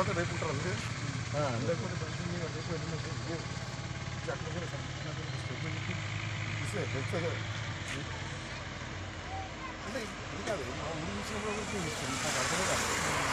తర్వాత రేపు ఉంటారు అంతే లేకపోతే బండి మీద రేపు ఎల్లుండి వస్తే ఇదే. ఇది అక్కడ కూడా కనిపిస్తున్నట్టు స్టేట్మెంట్ ఇచ్చి ఇస్తే తెలుస్తుంది కదా. అంటే ఇది కాదు మా ఊరి విషయంలో కూడా ఇస్తుంది. నాకు అర్థమే కాదు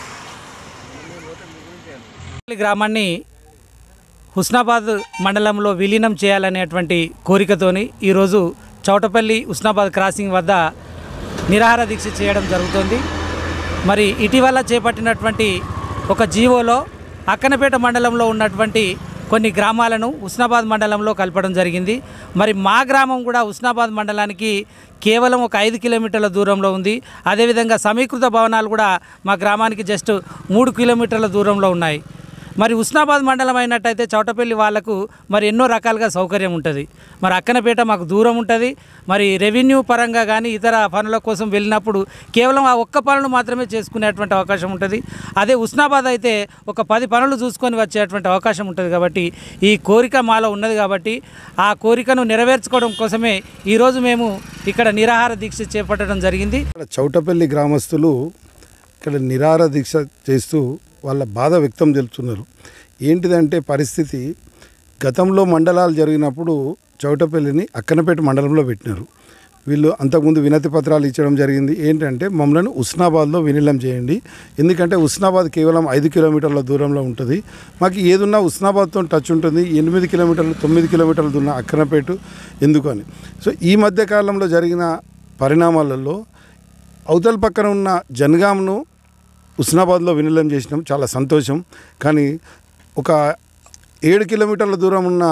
ఈ గ్రామాన్ని హుస్నాబాద్ మండలంలో విలీనం చేయాలనేటువంటి కోరికతోని ఈరోజు చౌటపల్లి హుస్నాబాద్ క్రాసింగ్ వద్ద నిరాహార దీక్ష చేయడం జరుగుతుంది మరి ఇటీవల చేపట్టినటువంటి ఒక జీవోలో అక్కనపేట మండలంలో ఉన్నటువంటి కొన్ని గ్రామాలను హుస్నాబాద్ మండలంలో కలపడం జరిగింది మరి మా గ్రామం కూడా హుస్నాబాద్ మండలానికి కేవలం ఒక ఐదు కిలోమీటర్ల దూరంలో ఉంది అదేవిధంగా సమీకృత భవనాలు కూడా మా గ్రామానికి జస్ట్ మూడు కిలోమీటర్ల దూరంలో ఉన్నాయి మరి ఉస్నాబాద్ మండలం అయినట్టయితే చౌటపల్లి వాళ్లకు మరి ఎన్నో రకాలుగా సౌకర్యం ఉంటుంది మరి అక్కనపేట మాకు దూరం ఉంటుంది మరి రెవెన్యూ పరంగా కానీ ఇతర పనుల కోసం వెళ్ళినప్పుడు కేవలం ఆ ఒక్క పనులు మాత్రమే చేసుకునేటువంటి అవకాశం ఉంటుంది అదే ఉస్నాబాద్ అయితే ఒక పది పనులు చూసుకొని వచ్చేటువంటి అవకాశం ఉంటుంది కాబట్టి ఈ కోరిక మాలో ఉన్నది కాబట్టి ఆ కోరికను నెరవేర్చుకోవడం కోసమే ఈరోజు మేము ఇక్కడ నిరాహార దీక్ష చేపట్టడం జరిగింది ఇక్కడ చౌటపల్లి గ్రామస్తులు ఇక్కడ నిరార దీక్ష చేస్తూ వాళ్ళ బాధ వ్యక్తం చేస్తున్నారు ఏంటిదంటే పరిస్థితి గతంలో మండలాలు జరిగినప్పుడు చౌటపల్లిని అక్కనపేట మండలంలో పెట్టినారు వీళ్ళు అంతకుముందు వినతి పత్రాలు ఇచ్చడం జరిగింది ఏంటంటే మమ్మల్ని ఉస్నాబాద్లో వినిలం చేయండి ఎందుకంటే ఉస్నాబాద్ కేవలం ఐదు కిలోమీటర్ల దూరంలో ఉంటుంది మాకు ఏదున్నా ఉస్నాబాద్తో టచ్ ఉంటుంది ఎనిమిది కిలోమీటర్లు తొమ్మిది కిలోమీటర్లు ఉన్న అక్కనపేట ఎందుకు అని సో ఈ మధ్య కాలంలో జరిగిన పరిణామాలలో అవతల పక్కన ఉన్న జనగాంను ఉస్నాబాద్లో వినిలం చేసినాం చాలా సంతోషం కానీ ఒక ఏడు కిలోమీటర్ల దూరం ఉన్న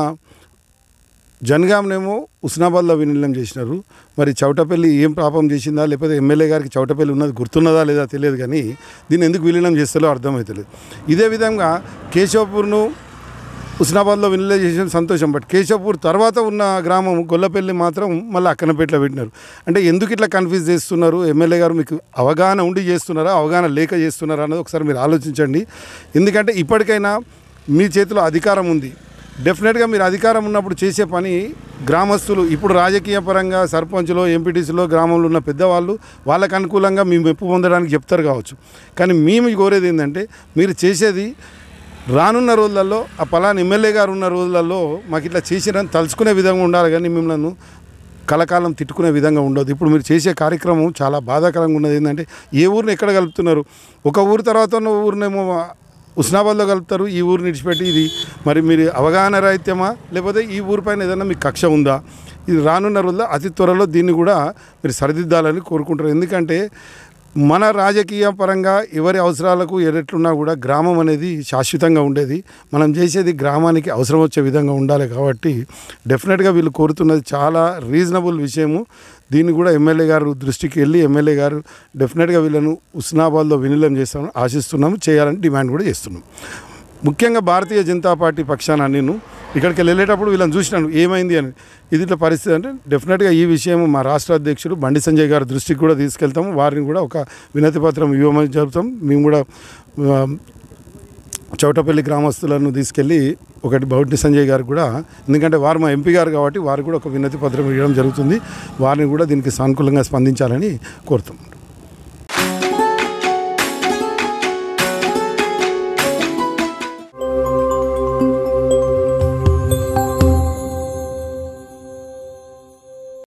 జనగాంనేమో ఉస్నాబాద్లో వినిలం చేసినారు మరి చౌటపల్లి ఏం పాపం చేసిందా లేకపోతే ఎమ్మెల్యే గారికి చౌటపల్లి ఉన్నది గుర్తున్నదా లేదా తెలియదు కానీ దీన్ని ఎందుకు విలీనం చేస్తారో అర్థమవుతలేదు ఇదే విధంగా కేశవపూర్ను ఉస్నాబాద్లో వినిలే చేసిన సంతోషం బట్ కేశవపూర్ తర్వాత ఉన్న గ్రామం గొల్లపల్లి మాత్రం మళ్ళీ అక్కనపేటలో పెట్టినారు అంటే ఎందుకు ఇట్లా కన్ఫ్యూజ్ చేస్తున్నారు ఎమ్మెల్యే గారు మీకు అవగాహన ఉండి చేస్తున్నారా అవగాహన లేక చేస్తున్నారా అన్నది ఒకసారి మీరు ఆలోచించండి ఎందుకంటే ఇప్పటికైనా మీ చేతిలో అధికారం ఉంది డెఫినెట్గా మీరు అధికారం ఉన్నప్పుడు చేసే పని గ్రామస్తులు ఇప్పుడు రాజకీయ పరంగా సర్పంచ్లో ఎంపీటీసీలో గ్రామంలో ఉన్న పెద్దవాళ్ళు వాళ్ళకు అనుకూలంగా మీ మెప్పు పొందడానికి చెప్తారు కావచ్చు కానీ మేము కోరేది ఏంటంటే మీరు చేసేది రానున్న రోజులలో ఆ పలానా ఎమ్మెల్యే గారు ఉన్న రోజులలో మాకు ఇట్లా చేసిరని తలుచుకునే విధంగా ఉండాలి కానీ మిమ్మల్ని కలకాలం తిట్టుకునే విధంగా ఉండదు ఇప్పుడు మీరు చేసే కార్యక్రమం చాలా బాధాకరంగా ఉన్నది ఏంటంటే ఏ ఊరిని ఎక్కడ కలుపుతున్నారు ఒక ఊరు తర్వాత ఉన్న ఊరినేమో ఉస్నాబాద్లో కలుపుతారు ఈ ఊరిని విడిచిపెట్టి ఇది మరి మీరు అవగాహన రాహిత్యమా లేకపోతే ఈ ఊరిపైన ఏదైనా మీకు కక్ష ఉందా ఇది రానున్న రోజుల్లో అతి త్వరలో దీన్ని కూడా మీరు సరిదిద్దాలని కోరుకుంటారు ఎందుకంటే మన రాజకీయ పరంగా ఎవరి అవసరాలకు ఎట్లున్నా కూడా గ్రామం అనేది శాశ్వతంగా ఉండేది మనం చేసేది గ్రామానికి అవసరం వచ్చే విధంగా ఉండాలి కాబట్టి డెఫినెట్గా వీళ్ళు కోరుతున్నది చాలా రీజనబుల్ విషయము దీన్ని కూడా ఎమ్మెల్యే గారు దృష్టికి వెళ్ళి ఎమ్మెల్యే గారు డెఫినెట్గా వీళ్ళను ఉస్నాబాద్లో వినిలం చేస్తామని ఆశిస్తున్నాము చేయాలని డిమాండ్ కూడా చేస్తున్నాం ముఖ్యంగా భారతీయ జనతా పార్టీ పక్షాన నేను ఇక్కడికి వెళ్ళేటప్పుడు వీళ్ళని చూసినాను ఏమైంది అని ఇది ఇట్లా పరిస్థితి అంటే డెఫినెట్గా ఈ విషయం మా రాష్ట్ర అధ్యక్షుడు బండి సంజయ్ గారి దృష్టికి కూడా తీసుకెళ్తాము వారిని కూడా ఒక వినతి పత్రం ఇవ్వమని చెబుతాం మేము కూడా ఆ, చౌటపల్లి గ్రామస్తులను తీసుకెళ్ళి ఒకటి బౌడ్ని సంజయ్ గారికి కూడా ఎందుకంటే వారు మా ఎంపీ గారు కాబట్టి వారికి కూడా ఒక వినతి పత్రం ఇవ్వడం జరుగుతుంది వారిని కూడా దీనికి సానుకూలంగా స్పందించాలని కోరుతాం